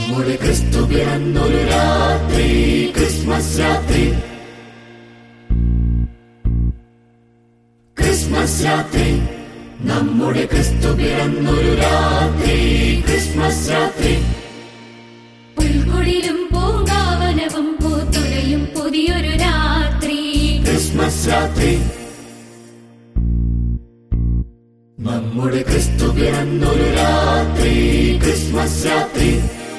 നമ്മുടെ ക്രിസ്തു പിറന്നൊരു രാത്രി ക്രിസ്മസ് രാത്രി ക്രിസ്മസ് രാത്രി നമ്മുടെ ക്രിസ്തു പിറന്നൊരു രാത്രി ക്രിസ്മസ് രാത്രി പുൽക്കുടിലും പൂങ്കാവനവും പൂത്തുലയും പുതിയൊരു രാത്രി ക്രിസ്മസ് രാത്രി നമ്മുടെ ക്രിസ്തു പിറന്നൊരു രാത്രി ക്രിസ്മസ് രാത്രി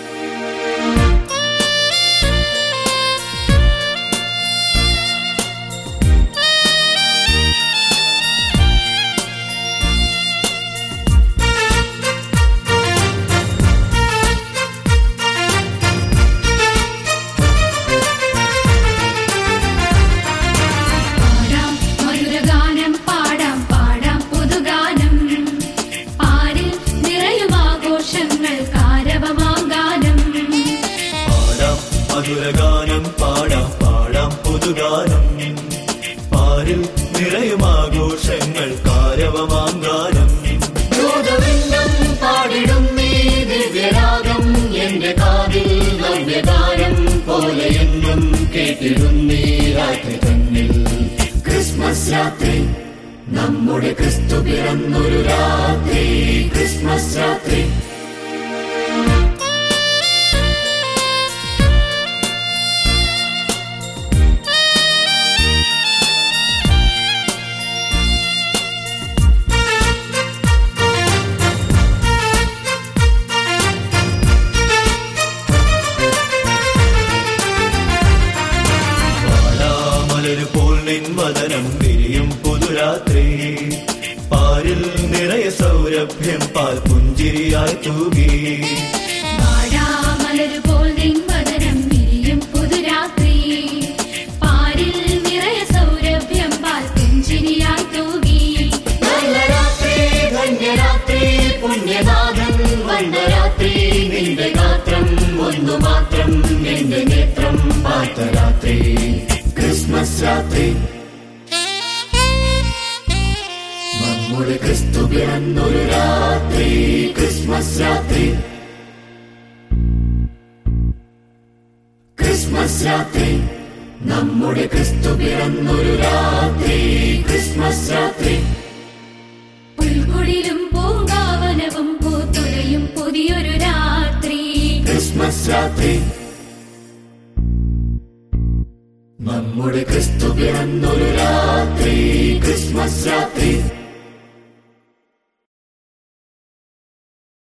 പാടാം മധുരഗാനം പാടാം പാടാം പുതുഗാനം പാരിൽ നിറയും ആഘോഷങ്ങൾ കാരവമാഗാനം പാടാം മധുരഗാനം പാടാം പാടാം പുതുഗാനം പാരിൽ നിറയും ആഘോഷങ്ങൾ കാരവമാങ്കാനം ദൂതവൃന്ദം പാടിടും നീ ദിവ്യരാഗം എന്റെ കാതിൽ നവ്യഗാനം പോലെ എന്നും കേട്ടിടും നീ രാത്രി തന്നിൽ ക്രിസ്മസ് രാത്രി നമ്മുടെ ക്രിസ്തു പിറന്നൊരു രാത്രി ക്രിസ്മസ് രാത്രി പാടാമലരു പോൽ നിൻ വദനം വിരിയും പുതുരാത്രി പാരിൽ നിറയ സൗരഭ്യം പാൽ പുഞ്ചിരിയായി തൂകി വാടാമലരുപോൽ നിൻവദനം വിരിയും പുതുരാത്രി പാരിൽ നിറയ സൗരഭ്യം പാൽ പുഞ്ചിരിയായി തൂകി നല്ല രാത്രി ധന്യരാത്രി പുണ്യനാഥൻ വന്ന രാത്രി നിന്റെ ഗാത്രം ഒന്നു മാത്രം എന്റെ നേത്രം പാർത്ത രാത്രി ക്രിസ്മസ് രാത്രി നമ്മുടെ ക്രിസ്തു പിറന്നൊരു രാത്രി ക്രിസ്മസ് രാത്രി ക്രിസ്മസ് രാത്രി നമ്മുടെ ക്രിസ്തു പിറന്നൊരു രാത്രി ക്രിസ്മസ് രാത്രി പുൽക്കുടിലും പൂങ്കാവനവും പൂത്തുലയും പുതിയൊരു രാത്രി ക്രിസ്മസ് രാത്രി നമ്മുടെ ക്രിസ്തു പിറന്നൊരു രാത്രി ക്രിസ്മസ് രാത്രി